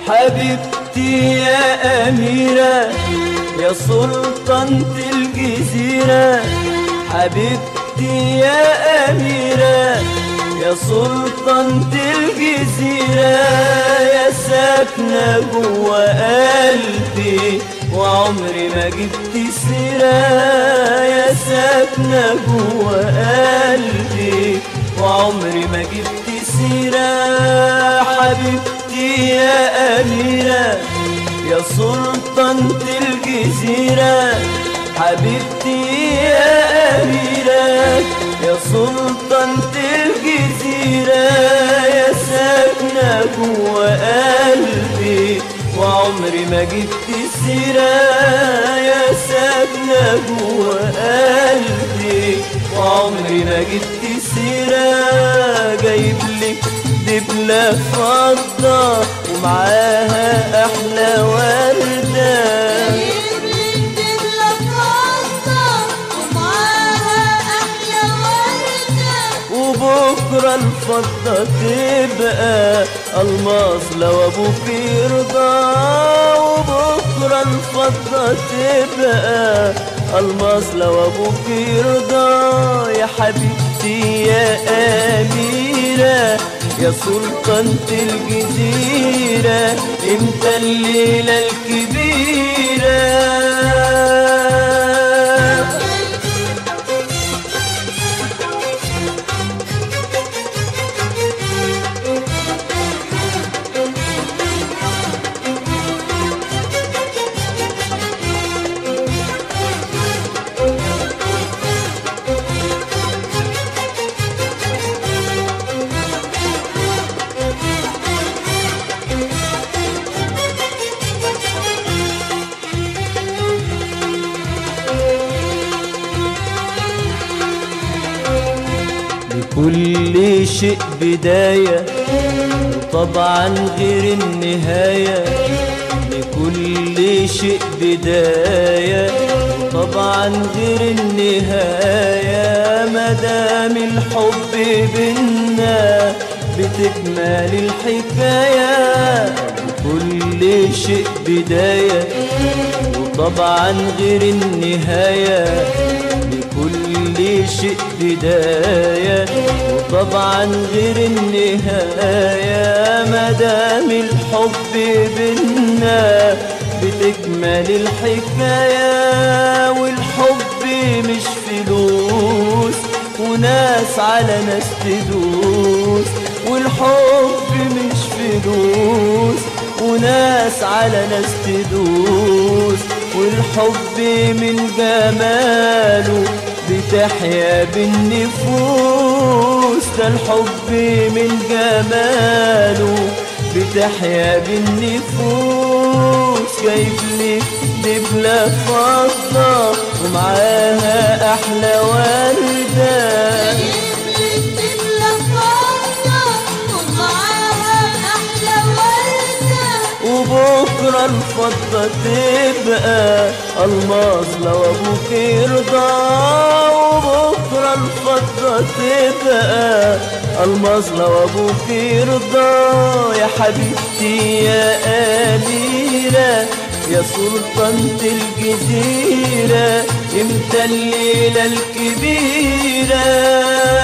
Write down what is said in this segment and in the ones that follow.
حبيبتي يا أميرة يا سلطنة الجزيرة حبيبتي يا أميرة يا سلطنة الجزيرة يا ساكنة جوا قلبي وعمري ما جبت سيرة يا ساكنة جوا قلبي وعمري ما جبت سيرة حبيبتي يا أميرة يا سلطنة الجزيرة حبيبتي يا أميرة يا سلطنة الجزيرة يا ساكنة جوا قلبي وعمري ما جبت سيرة يا ساكنة جوا قلبي وعمري ما جبت سيرة جايب لك دبلة فضة ومعاها أحلى وردة وبكرة الفضة تبقى الماس لو ابوك يرضى وبكرة الفضة تبقى الماس لو ابوك يرضى يا حبيبتي يا أميرة يا سلطنة الجزيرة امتى الليلة الكبيرة لكل شيء بداية وطبعا غير النهاية لكل شيء بداية وطبعا غير النهاية مدام الحب بينا بتكمل الحكاية لكل شيء بداية وطبعا غير النهاية لكل شيء بداية وطبعا غير النهاية مدام الحب بينا بتكمل الحكاية والحب مش فلوس وناس على ناس تدوس والحب مش فلوس وناس على ناس تدوس والحب من جماله بتحيا بالنفوس ده الحب من جماله بتحيا بالنفوس جايب لي دبلة فضة ومعاها أحلى وردة وبكرة الفضة تبقى الماس لو أبوك يرضى وبكرة الفضة تبقى الماس لو أبوك يرضى يا حبيبتي يا أميرة يا سلطنة الجزيرة امتى الليلة الكبيرة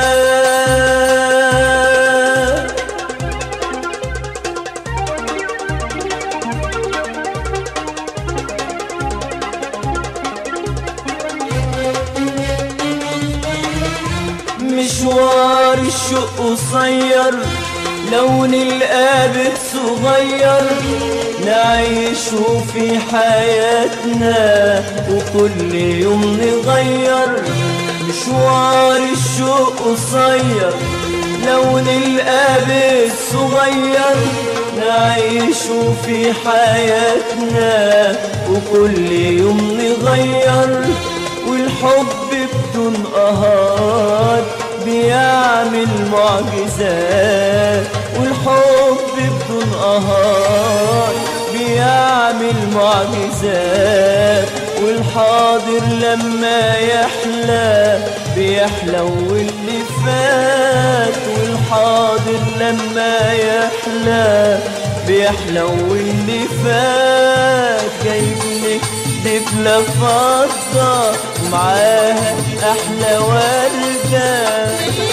مشوار الشوق قصير لون القابل صغير نعيشه في حياتنا وكل يوم نغير مشوار الشوق قصير لون القابل صغير نعيشه في حياتنا وكل يوم نغير والحب بدون قهار بيعمل معجزات والحب بدون قهار بيعمل معجزات والحاضر لما يحلى بيحلى واللي فات والحاضر لما يحلى بيحلو اللي فات جايبلك دبلة فضة ومعاها أحلى وردة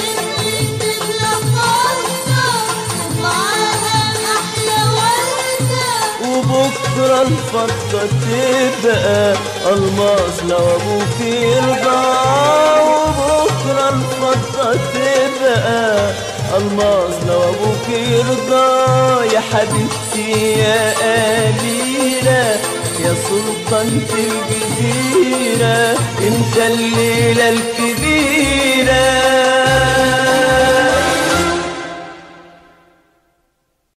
وبكرة الفضة تبقى ألماس لو أبوك يرضى وبكرة الفضة تبقى ألماس لو أبوك يرضى يا حبيبتي يا قليلة يا سلطانة الجزيرة انت الليلة